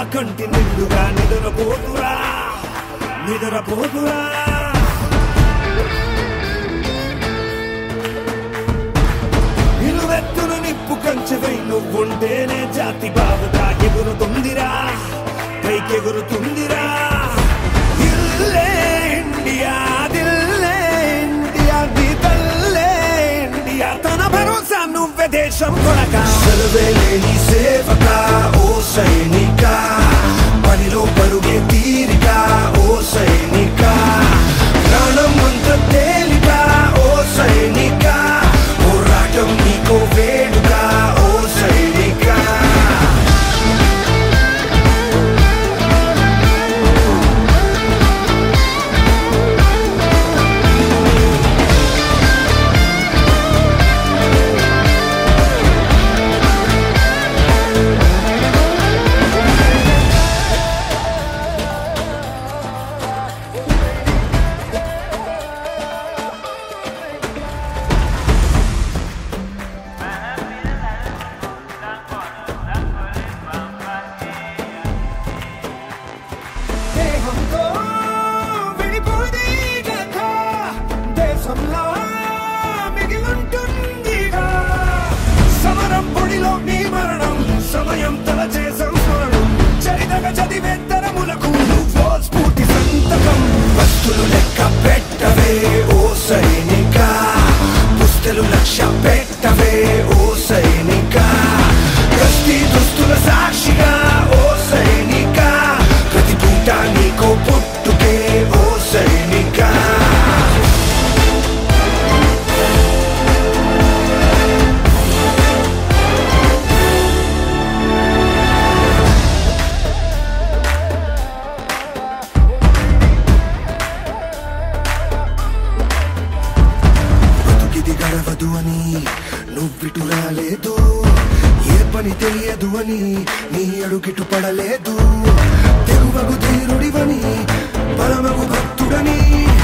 కంటి నిండుగా నిద్రపోతురా నిద్రపోతురా నిలువెత్తును నిప్పు కంచెవై నువ్వుంటేనే జాతి బావుగా ఎగురుతుందిరా పైకెగురుతుందిరా ఇల్లే ఇండియా దిల్లే ఇండియా నీ తల్లే ఇండియా తన భరోసా నువ్వే దేశం కొనక సెలవే లేని సేవక ఓ సైనిక పనిలో పరుగే తీరిక ఓ సైనిక ప్రాణం అంత తేలిక ఓ సైనిక పోరాటం నీకో వేడుక ఓ సైనిక దేహంతో విడిపోదే గత దేశంలో మిగిలుంటుందిగా సమరం పొడిలో నీ మరణం సమయం తలచే సంస్మరణం చరితగా చదివే తరములకు నువ్వో స్ఫూర్తి సంతకం వస్తులు లెక్క పెట్టవే ఓ సైనిక పుస్తలు లక్ష్య పెట్టవే ఓ సైనిక గస్తీ దుస్తుల సాక్షిగా ఓ సైనిక ప్రతి పూట నీకో పుట్టుకే ఓ సైనిక బతుకిది గడవదు అని నువ్విటు రాలేదు ఏ పని తెలియదు అని నీ అడుగిటు పడలేదు తెగువగు ధీరుడివని బలమగు భక్తుడని